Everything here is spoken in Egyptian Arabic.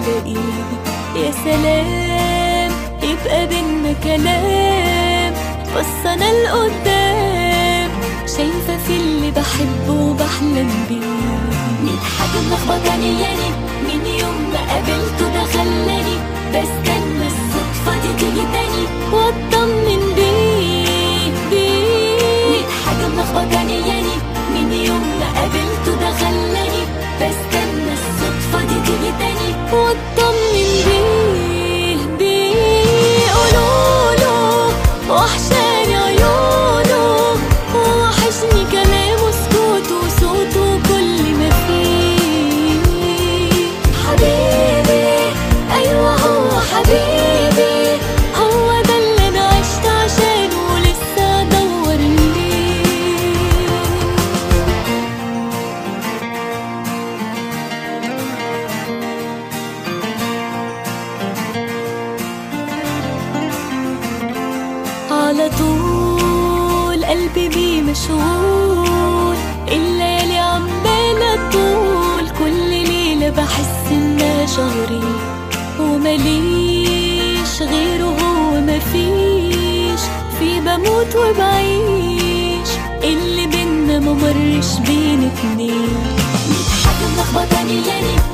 والاقيه يا سلام يبقى بينا كلام بس انا لقدام شايفة في اللي بحبه وبحلم بيه مين حاجة ملخبطاني يعني من يوم ما قابلته ده خلاني بستنى الصدفة دي تيجي تاني واطمن بيه بيه مين حاجة ملخبطاني يعني من يوم ما قابلته ده خلاني بستنى الصدفة دي تيجي تاني واطمن بيه بيه قولوله وحشاني عيونه وحشني كلامه سكوته وصوته كل ما فيه حبيبي ايوه هو حبيبي هو ده اللي انا عشت عشانه ولسه ادور ليه على طول قلبي بيه مشغول الليالي عمالة طول كل ليلة بحس انها شهري ومليش غيره هو مفيش في بموت وبعيش اللي بينا ممرش بين اتنين حاجة ملخبطاني يعني